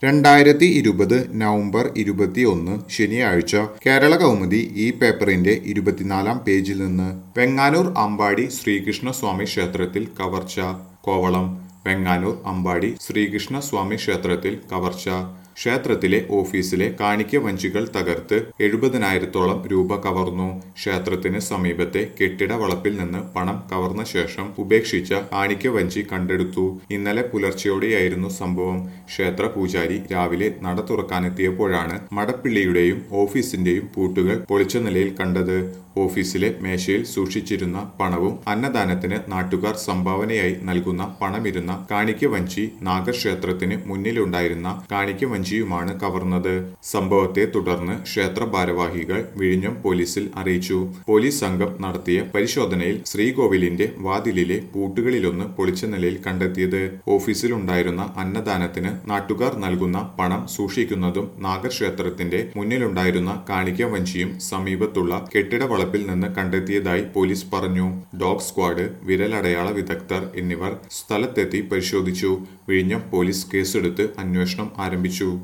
രണ്ടായിരത്തി ഇരുപത് നവംബർ ഇരുപത്തിയൊന്ന് ശനിയാഴ്ച കേരള കൗമുദി ഈ പേപ്പറിന്റെ ഇരുപത്തിനാലാം പേജിൽ നിന്ന് വെങ്ങാനൂർ അമ്പാടി ശ്രീകൃഷ്ണ സ്വാമി ക്ഷേത്രത്തിൽ കവർച്ച കോവളം വെങ്ങാനൂർ അമ്പാടി ശ്രീകൃഷ്ണ സ്വാമി ക്ഷേത്രത്തിൽ കവർച്ച ക്ഷേത്രത്തിലെ ഓഫീസിലെ കാണിക്ക വഞ്ചികൾ തകർത്ത് എഴുപതിനായിരത്തോളം രൂപ കവർന്നു ക്ഷേത്രത്തിന് സമീപത്തെ കെട്ടിട വളപ്പിൽ നിന്ന് പണം കവർന്ന ശേഷം ഉപേക്ഷിച്ച കാണിക്ക വഞ്ചി കണ്ടെടുത്തു ഇന്നലെ പുലർച്ചെയോടെയായിരുന്നു സംഭവം ക്ഷേത്ര പൂജാരി രാവിലെ നട തുറക്കാനെത്തിയപ്പോഴാണ് മടപ്പിള്ളിയുടെയും ഓഫീസിന്റെയും പൂട്ടുകൾ പൊളിച്ച നിലയിൽ കണ്ടത് ഓഫീസിലെ മേശയിൽ സൂക്ഷിച്ചിരുന്ന പണവും അന്നദാനത്തിന് നാട്ടുകാർ സംഭാവനയായി നൽകുന്ന പണമിരുന്ന കാണിക്ക വഞ്ചി നാഗക്ഷേത്രത്തിന് മുന്നിലുണ്ടായിരുന്ന കാണിക്ക വഞ്ചിയുമാണ് കവർന്നത് സംഭവത്തെ തുടർന്ന് ക്ഷേത്ര ഭാരവാഹികൾ വിഴിഞ്ഞം പോലീസിൽ അറിയിച്ചു പോലീസ് സംഘം നടത്തിയ പരിശോധനയിൽ ശ്രീകോവിലിന്റെ വാതിലിലെ പൂട്ടുകളിലൊന്ന് പൊളിച്ച നിലയിൽ കണ്ടെത്തിയത് ഓഫീസിലുണ്ടായിരുന്ന അന്നദാനത്തിന് നാട്ടുകാർ നൽകുന്ന പണം സൂക്ഷിക്കുന്നതും നാഗക്ഷേത്രത്തിന്റെ മുന്നിലുണ്ടായിരുന്ന കാണിക്ക വഞ്ചിയും സമീപത്തുള്ള കെട്ടിട വളപ്പിൽ നിന്ന് കണ്ടെത്തിയതായി പോലീസ് പറഞ്ഞു ഡോഗ് സ്ക്വാഡ് വിരലടയാള വിദഗ്ധർ എന്നിവർ സ്ഥലത്തെത്തി പരിശോധിച്ചു വിഴിഞ്ഞം പോലീസ് കേസെടുത്ത് അന്വേഷണം ആരംഭിച്ചു